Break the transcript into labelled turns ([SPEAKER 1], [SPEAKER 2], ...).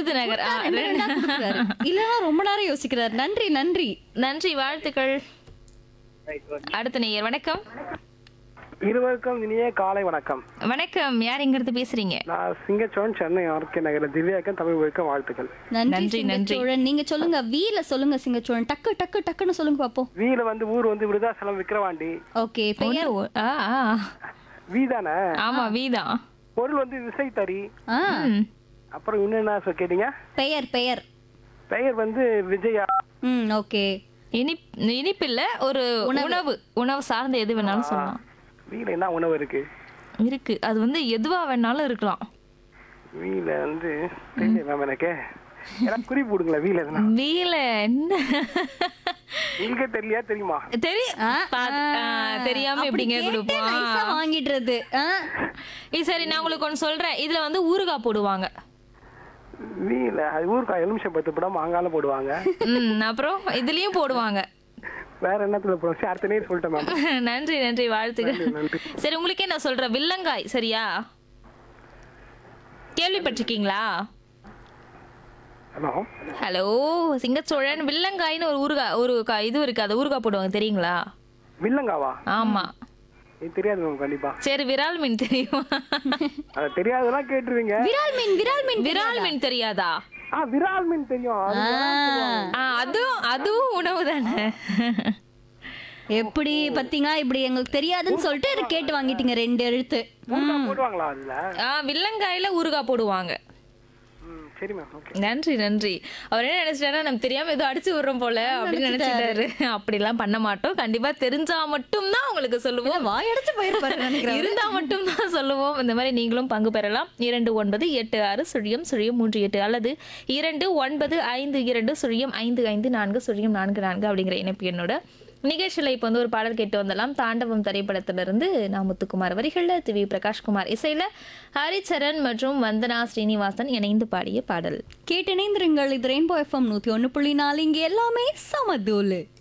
[SPEAKER 1] விருதுநகர் ஆ,
[SPEAKER 2] ரெண்டு ரெண்டா கொடுக்குறாரு. இல்லைன்னா ரொம்ப நேரம் யோசிக்கிறாரு நன்றி நன்றி
[SPEAKER 1] நன்றி வாழ்த்துக்கள் அடுத்த நேயர் வணக்கம்
[SPEAKER 3] இருவருக்கும் இனிய காலை வணக்கம்
[SPEAKER 1] வணக்கம் யார் எங்க இருந்து பேசுறீங்க
[SPEAKER 3] நான் சிங்கச்சோழன் சென்னை ஆர்கே நகர திவ்யாக்கம் தமிழ் வரைக்கும் வாழ்த்துக்கள்
[SPEAKER 2] நன்றி
[SPEAKER 1] நன்றி, நன்றி.
[SPEAKER 2] சிங்கச்சோழன் நீங்க சொல்லுங்க வீல சொல்லுங்க சிங்கச்சோழன் டக்கு டக்கு டக்குன்னு சொல்லுங்க பாப்போம்
[SPEAKER 3] வீல வந்து ஊர் வந்து விருதாசலம் விக்கிரவாண்டி
[SPEAKER 2] ஓகே பெயர்
[SPEAKER 1] ஒண்ணு, ஆ, ஆ.
[SPEAKER 3] வீ தானே
[SPEAKER 1] ஆமா வீதான்
[SPEAKER 3] பொருள் வந்து விசைத்தறி
[SPEAKER 2] ஆ
[SPEAKER 1] ம்.
[SPEAKER 3] அப்புறம் இன்னும் என்ன சொ- கேட்டீங்க
[SPEAKER 2] பெயர் பெயர்
[SPEAKER 3] பெயர் வந்து விஜயா
[SPEAKER 2] ம் ஓகே
[SPEAKER 1] இனிப் இனிப்பு இல்ல ஒரு உணவு உணவு சார்ந்த எது வேணாலும் சொல்லலாம்
[SPEAKER 3] வீல என்ன உணவு இருக்கு
[SPEAKER 1] இருக்கு அது வந்து எதுவா வேணாலும் இருக்கலாம்
[SPEAKER 3] வீல வந்து தெரியல மேம் எனக்கு எனக்கு குறிப்பு கொடுங்களேன் வீல எதுனா
[SPEAKER 1] வீல என்ன
[SPEAKER 3] உங்களுக்கே தெரியலையா தெரியுமா
[SPEAKER 1] தெரியும்
[SPEAKER 2] ஆ,
[SPEAKER 1] பாத்து- ஆ, தெரியாம
[SPEAKER 2] அப்படி
[SPEAKER 1] எப்படிங்க
[SPEAKER 2] கேட்டு
[SPEAKER 1] கொடுப்போம்
[SPEAKER 2] நைஸா வாங்கிடுறது ஆ?
[SPEAKER 1] இது சரி நான் உங்களுக்கு ஒன்று சொல்றேன் இதுல வந்து ஊறுகாய் போடுவாங்க
[SPEAKER 3] வீல அது ஊருக்கா எலுமிச்சம் பத்து படம் மாங்கால போடுவாங்க
[SPEAKER 1] ம் அப்புறம் இதுலயும் போடுவாங்க
[SPEAKER 3] வேற என்னத்துல போடுவோம் சரி அடுத்த நேரம் சொல்லிட்டேன் மேம்
[SPEAKER 1] நன்றி நன்றி வாழ்த்துக்கள்
[SPEAKER 3] நன்றி.
[SPEAKER 1] சரி உங்களுக்கே நான் சொல்றேன் வில்லங்காய் சரியா கேள்விப்பட்டிருக்கீங்களா
[SPEAKER 3] ஹலோ
[SPEAKER 1] ஹலோ சிங்கச்சோழன் வில்லங்காய்னு ஒரு ஊறுகாய் ஒரு கா- இது இருக்கு அது ஊறுகாய் போடுவாங்க தெரியுங்களா
[SPEAKER 3] வில்லங்காவா
[SPEAKER 1] ஆமா
[SPEAKER 3] இது தெரியாது மேம் கண்டிப்பா
[SPEAKER 1] சரி விரால் மீன் தெரியுமா
[SPEAKER 3] அது தெரியாதெல்லாம் கேட்டுருவீங்க
[SPEAKER 2] விரால் மீன் விரால் மீன்
[SPEAKER 1] விரால் மீன் தெரியாதா
[SPEAKER 3] ஆ விரால் மீன் தெரியும் அது
[SPEAKER 2] ஆ.
[SPEAKER 1] ஆ, அதுவும் அதுவும் உணவு தானே
[SPEAKER 2] எப்படி பாத்தீங்க இப்படி எங்களுக்கு தெரியாதுன்னு சொல்லிட்டு இது கேட்டு வாங்கிட்டீங்க ரெண்டு எழுத்து
[SPEAKER 3] ஊறுகாய் போடுவாங்களா அதுல
[SPEAKER 1] ஆ வில்லங்காயில ஊறுகாய் போடுவாங்க
[SPEAKER 3] ம் சரி மேம் ஓகே
[SPEAKER 1] நன்றி நன்றி அவர் என்ன நினைச்சிட்டாரா நம்ம தெரியாம ஏதோ அடிச்சு விடுறோம் போல அப்படின்னு நினைச்சிட்டாரு அப்படிலாம் பண்ண மாட்டோம் கண்டிப்பா தெரிஞ்சா மட்டும்தான் உங்களுக்கு சொல்லுவோம்
[SPEAKER 2] வாயடைச்சு போயிருப்பாரு நினைக்கிறேன்
[SPEAKER 1] இருந்தா மட்டும்தான் சொல்லுவோம் இந்த மாதிரி நீங்களும் பங்கு பெறலாம் இரண்டு ஒன்பது எட்டு ஆறு சுழியம் சுழியம் மூன்று எட்டு அல்லது இரண்டு ஒன்பது ஐந்து இரண்டு சுழியம் ஐந்து ஐந்து நான்கு சுழியம் நான்கு நான்கு அப்படிங்கிற இணைப்பு என்னோட நிகழ்ச்சியில் இப்போ வந்து ஒரு பாடல் கேட்டு வந்தலாம் தாண்டவம் திரைப்படத்திலிருந்து நான் முத்துக்குமார் வரிகளில் திவி பிரகாஷ்குமார் இசையில ஹரிச்சரன் மற்றும் வந்தனா ஸ்ரீனிவாசன் இணைந்து பாடிய பாடல்
[SPEAKER 2] கேட்டு இணைந்திருங்கள் இது ரெயின்போ எஃப்எம் நூத்தி ஒண்ணு புள்ளி நாலு இங்க எல்லாமே சமதூலு